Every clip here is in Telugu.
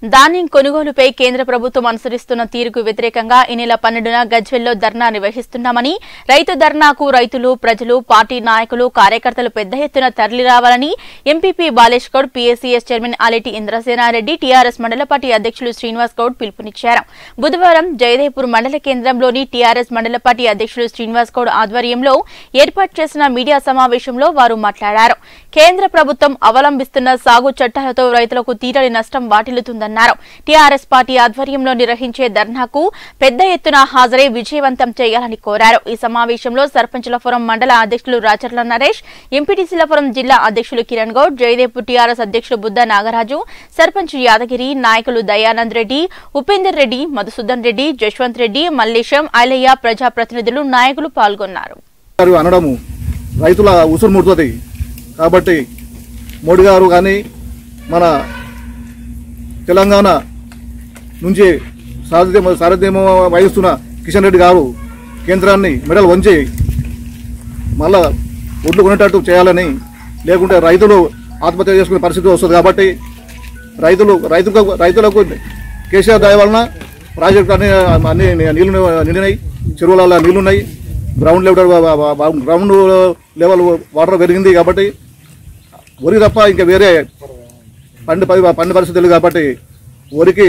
ధాన్యం కొనుగోలుపై కేంద్ర ప్రభుత్వం అనుసరిస్తున్న తీరుకు వ్యతిరేకంగా ఈ నెల పన్నెండున గజ్వెల్లో ధర్నా నిర్వహిస్తున్నామని రైతు ధర్నాకు రైతులు ప్రజలు పార్టీ నాయకులు కార్యకర్తలు పెద్ద ఎత్తున తరలిరావాలని MPP Balesh Goud PSCS chairman Aleti Indrasena Reddy TRS మండల పార్టీ అధ్యక్షులు శ్రీనివాస్ గౌడ్ పిలుపునిచ్చారు బుధవారం జయదేపూర్ మండల కేంద్రంలోని టీఆర్ఎస్ మండల పార్టీ అధ్యక్షులు శ్రీనివాస్ గౌడ్ ఆధ్వర్యంలో ఏర్పాటు చేసిన మీడియా సమావేశంలో వారు మాట్లాడారు కేంద్ర ప్రభుత్వం అవలంబిస్తున్న సాగు చట్టాలతో రైతులకు తీరని నష్టం వాటిల్లుతుందన్నారు టీఆర్ఎస్ పార్టీ ఆధ్వర్యంలో నిర్వహించే ధర్నాకు పెద్ద ఎత్తున హాజరై విజయవంతం చేయాలని కోరారు ఈ సమావేశంలో సర్పంచుల ఫోరం మండల అధ్యక్షులు రాచర్ల నరేష్ ఎంపీటీసీల ఫోరం జిల్లా అధ్యక్షులు కిరణ్ గౌడ్ జయదేపూర్ టీఆర్ఎస్ అధ్యక్షులు బుద్ధ నాగరాజు సర్పంచ్ యాదగిరి నాయకులు దయానంద్ రెడ్డి ఉపేందర్ రెడ్డి మధుసూదన్ రెడ్డి జశ్వంత్ రెడ్డి మల్లేశం ఐలయ్య ప్రజాప్రతినిధులు నాయకులు పాల్గొన్నారు గారు అనడము రైతుల ఉసురు ముడుతుంది కాబట్టి మోడీ గారు కానీ మన తెలంగాణ నుంచి సారథ్యం సారథ్యం వహిస్తున్న కిషన్ రెడ్డి గారు కేంద్రాన్ని మెడల్ వంచి మళ్ళా ఒడ్లు కొనేటట్టు చేయాలని లేకుంటే రైతులు ఆత్మహత్య చేసుకునే పరిస్థితి వస్తుంది కాబట్టి రైతులు రైతులకు రైతులకు కేసీఆర్ దయ వలన ప్రాజెక్టు అన్ని అన్ని నీళ్లు నిండినాయి చెరువులలో నీళ్లు ఉన్నాయి ground level ground level water పెరిగింది కాబట్టి వరి తప్ప ఇంకా వేరే పండు పది పండు పరిస్థితి లేదు కాబట్టి వరికి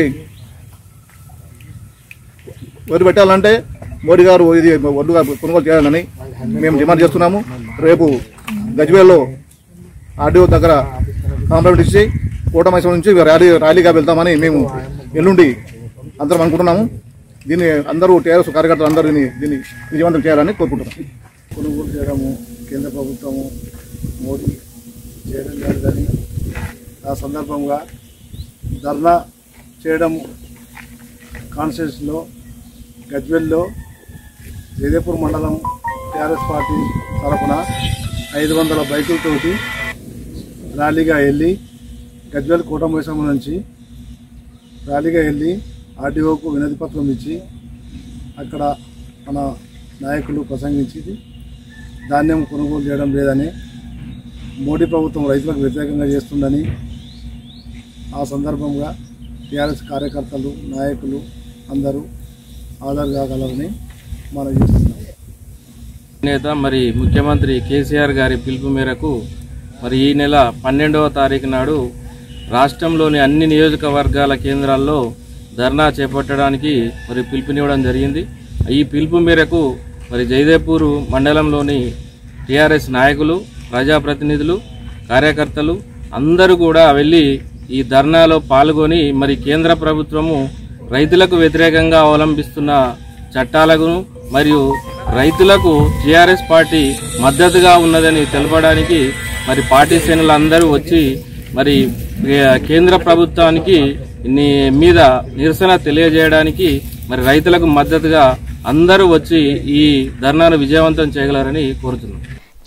వరి పెట్టాలంటే మోడీ గారు ఇది ఒడ్డుగా కొనుగోలు చేయాలని మేము డిమాండ్ చేస్తున్నాము రేపు గజ్వేల్లో ఆర్డీఓ దగ్గర కాంప్లైంట్ ఇచ్చి కూటమి నుంచి ర్యాలీ ర్యాలీగా వెళ్తామని మేము ఎల్లుండి అందరం అనుకుంటున్నాము దీన్ని అందరూ టీఆర్ఎస్ కార్యకర్తలు అందరూ దీన్ని దీన్ని విజయవంతం చేయాలని కోరుకుంటున్నాం కొనుగోలు చేయడము కేంద్ర ప్రభుత్వము మోడీ చేయడం జరగదని ఆ సందర్భంగా ధర్నా చేయడము కాన్స్టిట్యూన్సీలో గజ్వెల్లో జయదేపూర్ మండలం టీఆర్ఎస్ పార్టీ తరఫున ఐదు వందల బైకులతోటి ర్యాలీగా వెళ్ళి గజ్వెల్ కూటమి నుంచి ర్యాలీగా వెళ్ళి ఆర్డీఓకు వినతి పత్రం ఇచ్చి అక్కడ మన నాయకులు ప్రసంగించి ధాన్యం కొనుగోలు చేయడం లేదని మోడీ ప్రభుత్వం రైతులకు వ్యతిరేకంగా చేస్తుందని ఆ సందర్భంగా టీఆర్ఎస్ కార్యకర్తలు నాయకులు అందరూ ఆధార్ కాగలరని మనం చేస్తున్నాం నేత మరి ముఖ్యమంత్రి కేసీఆర్ గారి పిలుపు మేరకు మరి ఈ నెల పన్నెండవ తారీఖు నాడు రాష్ట్రంలోని అన్ని నియోజకవర్గాల కేంద్రాల్లో ధర్నా చేపట్టడానికి మరి పిలుపునివ్వడం జరిగింది ఈ పిలుపు మేరకు మరి జయదేపూర్ మండలంలోని టీఆర్ఎస్ నాయకులు ప్రజాప్రతినిధులు కార్యకర్తలు అందరూ కూడా వెళ్ళి ఈ ధర్నాలో పాల్గొని మరి కేంద్ర ప్రభుత్వము రైతులకు వ్యతిరేకంగా అవలంబిస్తున్న చట్టాలకు మరియు రైతులకు టీఆర్ఎస్ పార్టీ మద్దతుగా ఉన్నదని తెలపడానికి మరి పార్టీ శ్రేణులు అందరూ వచ్చి మరి ఏ, కేంద్ర ప్రభుత్వానికి ని- మీద నిరసన తెలియజేయడానికి మరి రైతులకు మద్దతుగా అందరూ వచ్చి ఈ ధర్నాను విజయవంతం చేయగలరని కోరుతున్నాం